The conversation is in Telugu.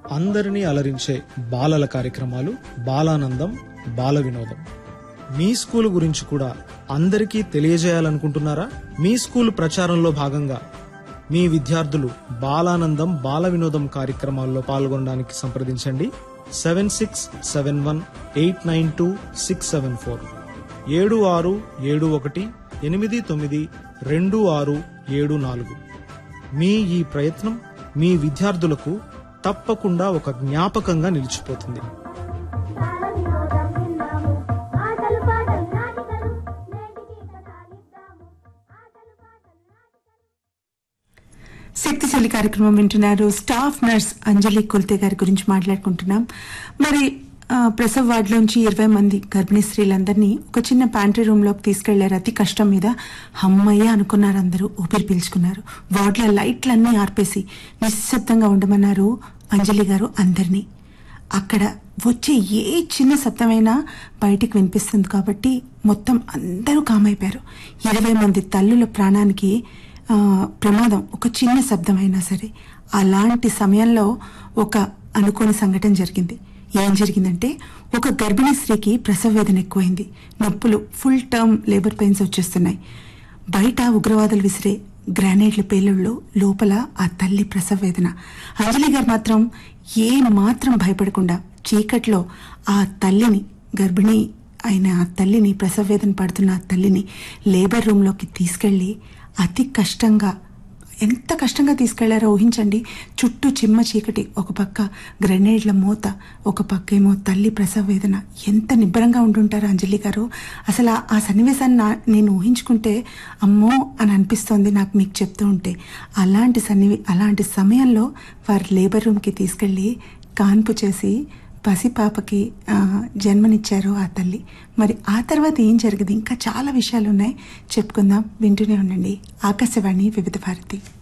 అందరినీ అలరించే బాలల కార్యక్రమాలు బాలానందం బాల వినోదం మీ స్కూల్ గురించి కూడా అందరికీ తెలియజేయాలనుకుంటున్నారా మీ స్కూల్ ప్రచారంలో భాగంగా మీ విద్యార్థులు బాలానందం బాల వినోదం కార్యక్రమాల్లో పాల్గొనడానికి సంప్రదించండి seven six seven one eight nine two six seven four ఏడు ఆరు ఏడు ఒకటి ఎనిమిది తొమ్మిది రెండు ఆరు ఏడు నాలుగు మీ ఈ ప్రయత్నం మీ విద్యార్థులకు తప్పకుండా ఒక జ్ఞాపకంగా నిలిచిపోతుంది బాలవినోదం విందాము ఆటలు పాటలు నాటికలు నేటికి కథ ఇద్దాము ఆటలు పాటలు నాటికలు శక్తిశాలి కార్యక్రమం వింటున్నారు స్టాఫ్ నర్స్ అంజలి కొల్తే గారి గురించి మాట్లాడుకుంటున్నాం మరి ఆ, ప్రసవ వార్డులోంచి ఇరవై మంది గర్భిణీ స్త్రీలందరినీ ఒక చిన్న ప్యాంట్రీ రూమ్ లోకి తీసుకెళ్లారు అతి కష్టం మీద హమ్మయ్య అనుకున్నారు అందరూ ఊపిరి పీల్చుకున్నారు వార్డుల లైట్లన్నీ ఆర్పేసి నిశ్శబ్దంగా ఉండమన్నారు అంజలి గారు అందరినీ అక్కడ వచ్చే ఏ చిన్న శబ్దమైనా బయటికి వినిపిస్తుంది కాబట్టి మొత్తం అందరూ కామైపోయారు ఇరవై మంది తల్లుల ప్రాణానికి ఆ, ప్రమాదం ఒక చిన్న శబ్దమైనా సరే అలాంటి సమయంలో ఒక అనుకోని సంఘటన జరిగింది ఏం జరిగిందంటే ఒక గర్భిణీ స్త్రీకి ప్రసవ వేదన ఎక్కువైంది నొప్పులు ఫుల్ టర్మ్ లేబర్ పెయిన్స్ వచ్చేస్తున్నాయి బయట ఉగ్రవాదులు విసిరే గ్రానైట్ల పేలుళ్ళు లోపల ఆ తల్లి ప్రసవ వేదన అంజలి గారు మాత్రం ఏ మాత్రం భయపడకుండా చీకట్లో ఆ తల్లిని గర్భిణీ అయిన ఆ తల్లిని ప్రసవ వేదన పడుతున్న ఆ తల్లిని లేబర్ రూమ్లోకి తీసుకెళ్లి అతి కష్టంగా ఎంత కష్టంగా తీసుకెళ్లారో ఊహించండి చుట్టూ చిమ్మ చీకటి ఒక పక్క గ్రెనేడ్ల మూత ఒక పక్క ఏమో తల్లి ప్రసవ వేదన ఎంత నిబ్బరంగా ఉండుంటారు అంజలి గారు అసలు ఆ- ఆ సన్నివేశాన్ని నా- నేను ఊహించుకుంటే అమ్మో అని అనిపిస్తోంది నాకు మీకు చెప్తూ ఉంటే అలాంటి సన్నివే అలాంటి సమయంలో వారు లేబర్ రూమ్కి తీసుకెళ్ళి కాన్పు చేసి పసిపాపకి ఆ, జన్మనిచ్చారు ఆ తల్లి మరి ఆ తర్వాత ఏం జరిగింది ఇంకా చాలా విషయాలు ఉన్నాయి చెప్పుకుందాం వింటూనే ఉండండి ఆకాశవాణి వివిధ భారతి